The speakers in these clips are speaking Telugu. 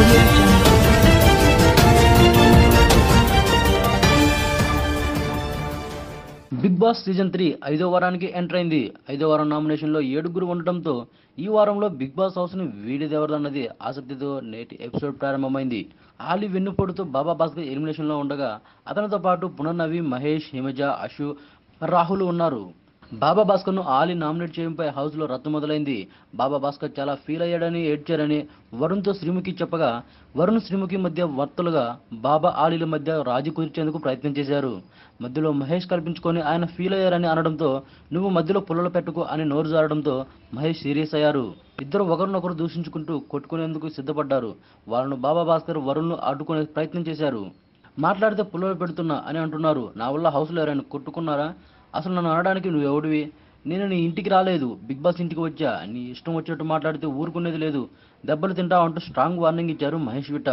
audio jungle. Big boss season three ఐదో వారానికి ఎంటర్ అయింది ఐదో వారం నామినేషన్లో ఏడుగురు ఉండటంతో ఈ వారంలో బిగ్ బాస్ హౌస్ని వీడిదెవరదన్నది ఆసక్తితో నేటి ఎపిసోడ్ ప్రారంభమైంది ఆలి వెన్నుపోటుతో బాబా భాస్కర్ ఎలిమినేషన్లో ఉండగా అతనితో పాటు పునర్నవి మహేష్ హిమజ అశు రాహుల్ ఉన్నారు బాబా భాస్కర్ను ఆలి నామినేట్ చేయడంపై హౌస్లో రద్దు మొదలైంది బాబా భాస్కర్ చాలా ఫీల్ అయ్యాడని ఏడ్చారని వరుణ్తో శ్రీముఖి చెప్పగా వరుణ్ శ్రీముఖి మధ్య వర్తలుగా బాబా ఆలీల మధ్య రాజీ కుదిర్చేందుకు ప్రయత్నం చేశారు మధ్యలో మహేష్ కల్పించుకొని ఆయన ఫీల్ అయ్యారని అనడంతో నువ్వు మధ్యలో పుల్లలు పెట్టుకో అని నోరు జారడంతో మహేష్ సీరియస్ అయ్యారు ఇద్దరు ఒకరినొకరు దూషించుకుంటూ కొట్టుకునేందుకు సిద్ధపడ్డారు వాళ్ళను బాబా భాస్కర్ వరుణ్ను అడ్డుకునే ప్రయత్నం చేశారు మాట్లాడితే పుల్లలు పెడుతున్నా అని అంటున్నారు నా వల్ల హౌస్లో ఎవరైనా కొట్టుకున్నారా అసలు నన్ను అనడానికి నువ్వు ఎవడివి నేను నీ ఇంటికి రాలేదు బిగ్ బాస్ ఇంటికి వచ్చా నీ ఇష్టం వచ్చినట్టు మాట్లాడితే ఊరుకునేది లేదు దెబ్బలు తింటా అంటూ స్ట్రాంగ్ వార్నింగ్ ఇచ్చారు మహేష్ విట్ట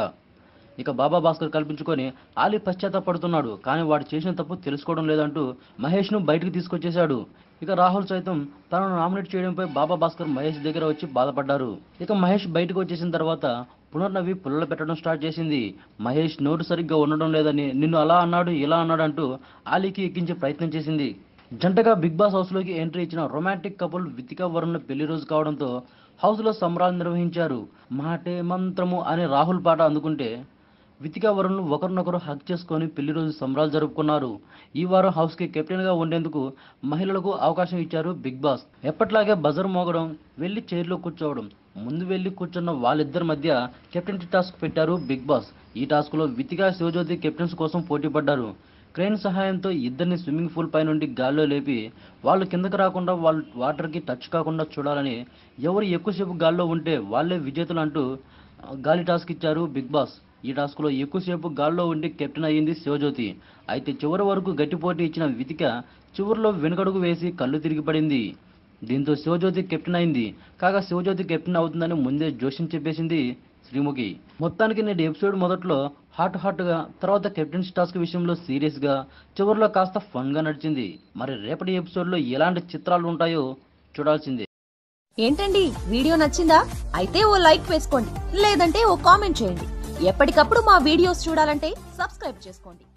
ఇక బాబా భాస్కర్ కల్పించుకొని ఆలి పశ్చాత్తాపడుతున్నాడు కానీ వాడు చేసిన తప్పు తెలుసుకోవడం లేదంటూ మహేష్ను బయటకు తీసుకొచ్చేశాడు ఇక రాహుల్ సైతం తనను నామినేట్ చేయడంపై బాబా భాస్కర్ మహేష్ దగ్గర వచ్చి బాధపడ్డారు ఇక మహేష్ బయటకు వచ్చేసిన తర్వాత పునర్నవి పుల్లలు పెట్టడం స్టార్ట్ చేసింది మహేష్ నోటు సరిగ్గా ఉండడం లేదని నిన్ను అలా అన్నాడు ఇలా అన్నాడు అంటూ ఆలీకి ఎక్కించే ప్రయత్నం చేసింది జంటగా బిగ్ బాస్ హౌస్లోకి ఎంట్రీ ఇచ్చిన రొమాంటిక్ కపుల్ వితికా వరుణ్ పెళ్లి రోజు కావడంతో హౌస్లో సంబరాలు నిర్వహించారు మాటే మంత్రము అనే రాహుల్ పాట అందుకుంటే వితికా వరుణ్ ఒకరినొకరు హక్ చేసుకొని పెళ్లి రోజు సంబరాలు జరుపుకున్నారు ఈ వారం హౌస్కి కెప్టెన్గా ఉండేందుకు మహిళలకు అవకాశం ఇచ్చారు బిగ్ బాస్ ఎప్పట్లాగే బజర్ మోగడం వెళ్ళి చైర్లో కూర్చోవడం ముందు వెళ్ళి కూర్చున్న వాళ్ళిద్దరి మధ్య కెప్టెన్సీ టాస్క్ పెట్టారు బిగ్ బాస్ ఈ టాస్క్లో వితికా శివజ్యోతి కెప్టెన్స్ కోసం పోటీ పడ్డారు క్రెయిన్ సహాయంతో ఇద్దరిని స్విమ్మింగ్ పూల్ పై నుండి గాల్లో లేపి వాళ్ళు కిందకి రాకుండా వాళ్ళు వాటర్కి టచ్ కాకుండా చూడాలని ఎవరు ఎక్కువసేపు గాల్లో ఉంటే వాళ్ళే విజేతలు అంటూ ఆ, గాలి టాస్క్ ఇచ్చారు బిగ్ బాస్ ఈ టాస్క్లో ఎక్కువసేపు గాల్లో ఉండి కెప్టెన్ అయ్యింది శివజ్యోతి అయితే చివరి వరకు గట్టి పోటీ ఇచ్చిన వితిక చివరిలో వెనుకడుగు వేసి కళ్ళు తిరిగి పడింది దీంతో శివజ్యోతి కెప్టెన్ అయింది కాగా శివజ్యోతి కెప్టెన్ అవుతుందని ముందే జోషిం చెప్పేసింది శ్రీముఖి మొత్తానికి నేటి ఎపిసోడ్ మొదట్లో హాట్ హాట్ గా తర్వాత కెప్టెన్స్ టాస్క్ విషయంలో సీరియస్ గా చివరిలో కాస్త ఫన్ గా నడిచింది మరి రేపటి ఎపిసోడ్ లో ఎలాంటి చిత్రాలు ఉంటాయో చూడాల్సిందే ఏంటండి వీడియో నచ్చిందా అయితే ఓ లైక్ వేసుకోండి లేదంటే ఓ కామెంట్ చేయండి ఎప్పటికప్పుడు మా వీడియోస్ చూడాలంటే సబ్స్క్రైబ్ చేసుకోండి